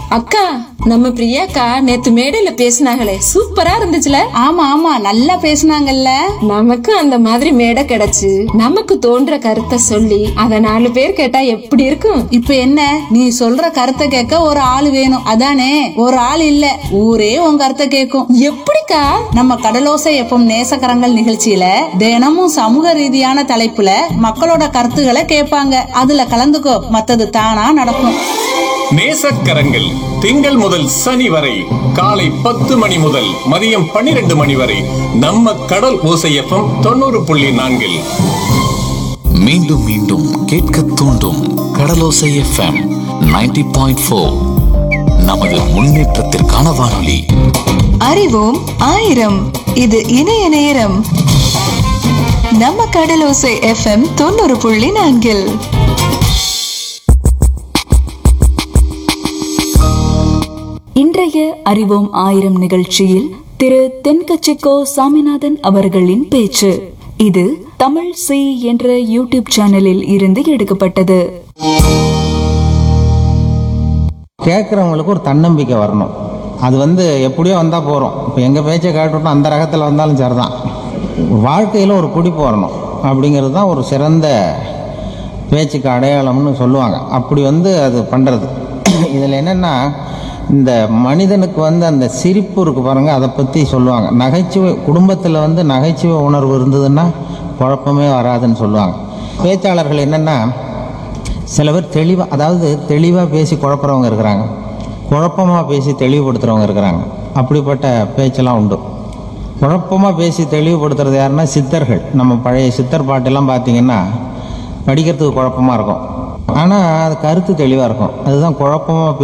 அக்கா நம்ம பிரியாக்கா நேத்து மேடையில பேசினாங்களே சூப்பரா இருந்துச்சுல ஆமா ஆமா நல்லா பேசுனாங்கல்ல நமக்கு அந்த மாதிரி மேடை கிடைச்சு நமக்கு தோன்ற கருத்தை சொல்லி அத நாலு பேர் கேட்டா எப்படி இருக்கும் இப்ப என்ன நீ சொல்ற கருத்தை கேட்க ஒரு ஆள் வேணும் அதானே ஒரு ஆள் இல்ல ஊரே உன் கருத்தை கேட்கும் எப்படிக்கா நம்ம கடலோசை எப்பம் நேசக்கரங்கள் நிகழ்ச்சியில தினமும் சமூக ரீதியான தலைப்புல மக்களோட கருத்துக்களை கேட்பாங்க அதுல கலந்துக்கோ மத்தது தானா நடக்கும் நேசக்கரங்கள் திங்கள் முதல் சனி வரை காலை பத்து மணி முதல் மதியம் பன்னிரண்டு மணி வரை நம்ம கடல் ஓசையப்பம் தொண்ணூறு புள்ளி நான்கில் மீண்டும் மீண்டும் கேட்க தூண்டும் கடலோசை எஃப்எம் 90.4 பாயிண்ட் ஃபோர் நமது முன்னேற்றத்திற்கான வானொலி அறிவோம் ஆயிரம் இது இணைய நேரம் நம்ம கடலோசை எஃப்எம் தொண்ணூறு புள்ளி நான்கில் இன்றைய அறிவோம் ஆயிரம் நிகழ்ச்சியில் திரு தென்கச்சிக்கோ சாமிநாதன் அவர்களின் பேச்சு இது தமிழ் சி என்ற யூடியூப் சேனலில் இருந்து எடுக்கப்பட்டது கேட்குறவங்களுக்கு ஒரு தன்னம்பிக்கை வரணும் அது வந்து எப்படியோ வந்தால் போகிறோம் இப்போ எங்கள் பேச்சை கேட்டுவிட்டோம் அந்த ரகத்தில் வந்தாலும் சரிதான் வாழ்க்கையில் ஒரு பிடிப்பு வரணும் அப்படிங்கிறது தான் ஒரு சிறந்த பேச்சுக்கு அடையாளம்னு சொல்லுவாங்க அப்படி வந்து அது பண்ணுறது இதில் என்னென்னா இந்த மனிதனுக்கு வந்து அந்த சிரிப்பு இருக்கு பாருங்கள் அதை பற்றி சொல்லுவாங்க நகைச்சுவை குடும்பத்தில் வந்து நகைச்சுவை உணர்வு இருந்ததுன்னா குழப்பமே வராதுன்னு சொல்லுவாங்க பேச்சாளர்கள் என்னென்னா சில பேர் தெளிவாக அதாவது தெளிவாக பேசி குழப்புறவங்க இருக்கிறாங்க குழப்பமாக பேசி தெளிவுபடுத்துகிறவங்க இருக்கிறாங்க அப்படிப்பட்ட பேச்செல்லாம் உண்டு குழப்பமாக பேசி தெளிவுபடுத்துறது யாருன்னா சித்தர்கள் நம்ம பழைய சித்தர் பாட்டெல்லாம் பார்த்தீங்கன்னா படிக்கிறதுக்கு குழப்பமாக இருக்கும் ஆனால் அது கருத்து தெளிவாக இருக்கும் அதுதான் குழப்பமாக